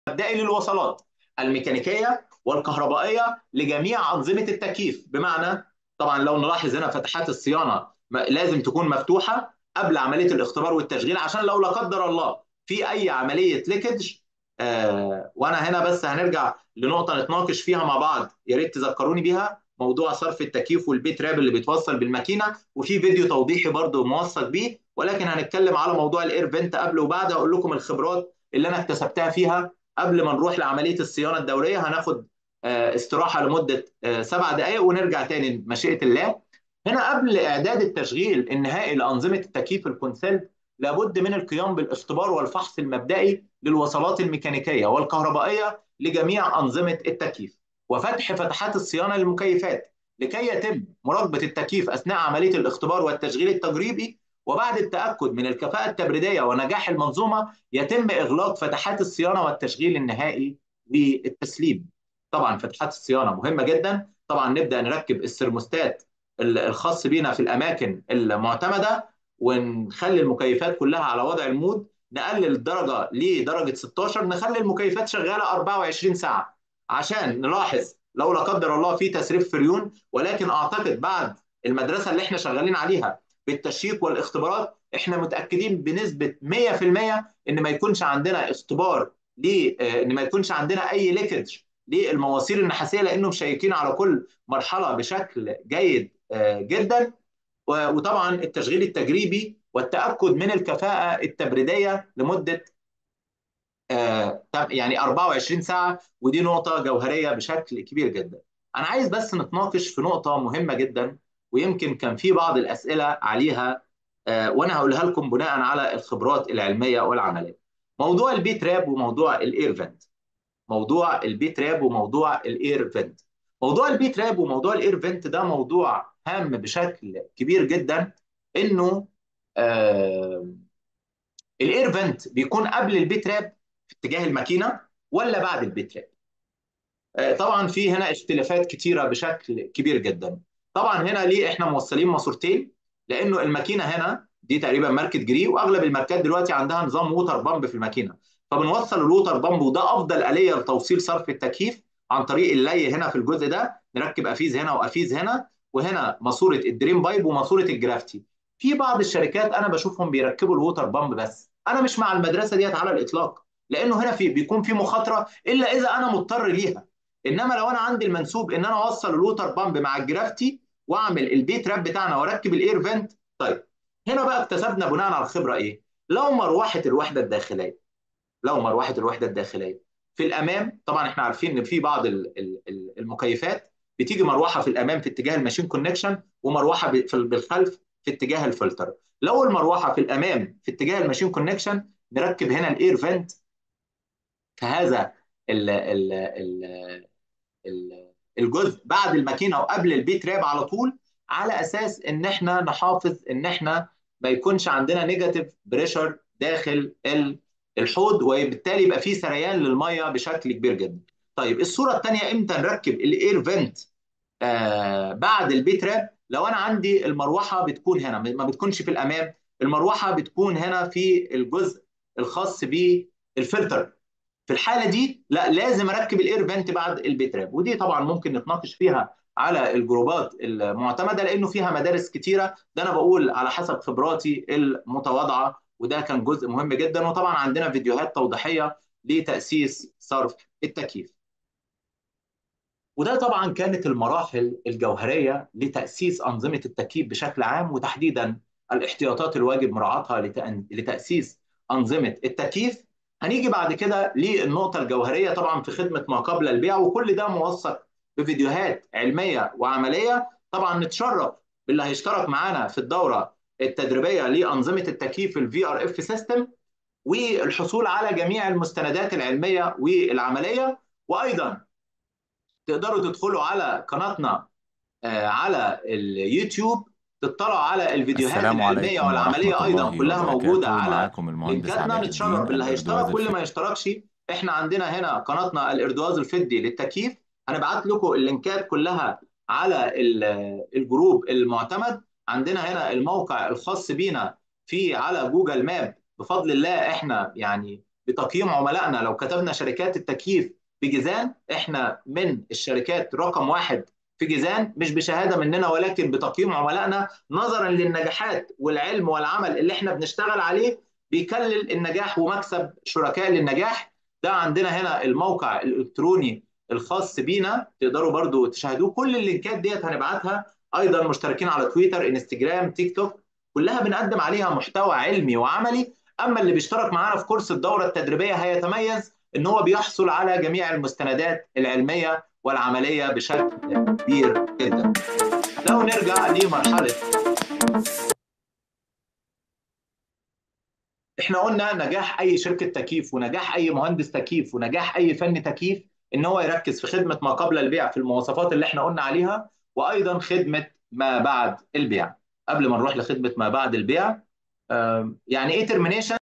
المبدئي للوصلات الميكانيكيه والكهربائيه لجميع انظمه التكييف بمعنى طبعا لو نلاحظ هنا فتحات الصيانه لازم تكون مفتوحه قبل عمليه الاختبار والتشغيل عشان لو لا قدر الله في اي عمليه ليكج آه وانا هنا بس هنرجع لنقطه نتناقش فيها مع بعض يا ريت تذكروني بيها موضوع صرف التكييف والبيت راب اللي بيتوصل بالماكينه وفي فيديو توضيحي برضو موثق بيه ولكن هنتكلم على موضوع الاير فنت قبل وبعد اقول لكم الخبرات اللي انا اكتسبتها فيها قبل ما نروح لعمليه الصيانه الدوريه هناخد آه استراحه لمده آه سبع دقائق ونرجع تاني بمشيئه الله هنا قبل اعداد التشغيل النهائي لانظمه التكييف الكونسلت لابد من القيام بالاختبار والفحص المبدئي للوصلات الميكانيكيه والكهربائيه لجميع انظمه التكييف وفتح فتحات الصيانه للمكيفات لكي يتم مراقبه التكييف اثناء عمليه الاختبار والتشغيل التجريبي وبعد التاكد من الكفاءه التبريديه ونجاح المنظومه يتم اغلاق فتحات الصيانه والتشغيل النهائي للتسليم طبعا فتحات الصيانه مهمه جدا طبعا نبدا نركب السرموستات الخاص بينا في الاماكن المعتمده ونخلي المكيفات كلها على وضع المود نقلل الدرجه لدرجه 16 نخلي المكيفات شغاله 24 ساعه عشان نلاحظ لو لا قدر الله في تسريب فريون ولكن اعتقد بعد المدرسه اللي احنا شغالين عليها بالتشييك والاختبارات احنا متاكدين بنسبه 100% ان ما يكونش عندنا اختبار ل ان ما يكونش عندنا اي ليكج للمواسير النحاسيه لانه مشيكين على كل مرحله بشكل جيد جدا وطبعا التشغيل التجريبي والتاكد من الكفاءه التبريديه لمده يعني 24 ساعه ودي نقطه جوهريه بشكل كبير جدا. انا عايز بس نتناقش في نقطه مهمه جدا ويمكن كان في بعض الاسئله عليها وانا هقولها لكم بناء على الخبرات العلميه والعمليه. موضوع البيت راب وموضوع الاير فنت. موضوع البيت راب وموضوع الاير فنت. موضوع البيت راب وموضوع الاير فنت ده موضوع هام بشكل كبير جدا انه آه الاير فنت بيكون قبل البيت راب في اتجاه الماكينه ولا بعد البيت راب آه طبعا في هنا اختلافات كتيره بشكل كبير جدا طبعا هنا ليه احنا موصلين ماسورتين لانه الماكينه هنا دي تقريبا ماركه جري واغلب الماركات دلوقتي عندها نظام ووتر بامب في الماكينه فبنوصل الووتر بامب وده افضل اليه لتوصيل صرف التكييف عن طريق اللي هنا في الجزء ده نركب افيز هنا وافيز هنا وهنا ماسوره الدريم بايب وماسوره الجرافتي في بعض الشركات انا بشوفهم بيركبوا الووتر بامب بس انا مش مع المدرسه ديت على الاطلاق لانه هنا في بيكون في مخاطره الا اذا انا مضطر ليها انما لو انا عندي المنسوب ان انا اوصل الووتر بامب مع الجرافتي واعمل البيت راب بتاعنا واركب الاير فنت طيب هنا بقى اكتسبنا بناء على الخبره ايه لو مروحه الوحده الداخليه لو مروحه الوحده الداخليه في الامام طبعا احنا عارفين ان في بعض المكيفات بتيجي مروحه في الامام في اتجاه الماشين كونكشن ومروحه بالخلف في اتجاه الفلتر لو المروحه في الامام في اتجاه الماشين كونكشن نركب هنا الاير فنت كهذا ال ال ال ال الجزء بعد الماكينه وقبل البيت راب على طول على اساس ان احنا نحافظ ان احنا ما يكونش عندنا نيجاتيف بريشر داخل الحوض وبالتالي يبقى فيه سريان للميه بشكل كبير جدا. طيب الصوره الثانيه امتى نركب الاير فنت آه بعد البيت راب لو انا عندي المروحه بتكون هنا ما بتكونش في الامام المروحه بتكون هنا في الجزء الخاص بالفلتر في الحاله دي لا لازم اركب الاير فنت بعد البيت راب ودي طبعا ممكن نتناقش فيها على الجروبات المعتمده لانه فيها مدارس كتيره ده انا بقول على حسب خبراتي المتواضعه وده كان جزء مهم جدا وطبعا عندنا فيديوهات توضيحيه لتاسيس صرف التكييف وده طبعا كانت المراحل الجوهريه لتاسيس انظمه التكييف بشكل عام وتحديدا الاحتياطات الواجب مراعاتها لتاسيس انظمه التكييف هنيجي بعد كده للنقطه الجوهريه طبعا في خدمه ما قبل البيع وكل ده موثق بفيديوهات علميه وعمليه طبعا نتشرف باللي هيشترك معانا في الدوره التدريبيه لانظمه التكييف الفي ار اف سيستم والحصول على جميع المستندات العلميه والعمليه وايضا تقدروا تدخلوا على قناتنا على اليوتيوب تطلعوا على الفيديوهات السلام العلميه عليكم والعمليه ورحمة ايضا الله كلها موجوده وبركاته على معاكم المهندس لينكاتنا عماد نتشرف الدين باللي هيشترك الإردواز واللي ما الفقهي يشتركش احنا عندنا هنا قناتنا الاردواز الفدي للتكييف هنبعت لكم اللينكات كلها على ال- الجروب المعتمد عندنا هنا الموقع الخاص بينا في على جوجل ماب بفضل الله احنا يعني بتقييم عملائنا لو كتبنا شركات التكييف في جيزان احنا من الشركات رقم واحد في جيزان مش بشهاده مننا ولكن بتقييم عملائنا نظرا للنجاحات والعلم والعمل اللي احنا بنشتغل عليه بيكلل النجاح ومكسب شركاء للنجاح ده عندنا هنا الموقع الالكتروني الخاص بينا تقدروا برضو تشاهدوه كل اللينكات ديت هنبعتها ايضا مشتركين على تويتر انستجرام تيك توك كلها بنقدم عليها محتوى علمي وعملي اما اللي بيشترك معانا في كورس الدوره التدريبيه هيتميز ان هو بيحصل على جميع المستندات العلميه والعمليه بشكل كبير جدا لو نرجع لمرحله احنا قلنا نجاح اي شركه تكييف ونجاح اي مهندس تكييف ونجاح اي فني تكييف ان هو يركز في خدمه ما قبل البيع في المواصفات اللي احنا قلنا عليها وايضا خدمه ما بعد البيع قبل ما نروح لخدمه ما بعد البيع يعني ايه ترمينيشن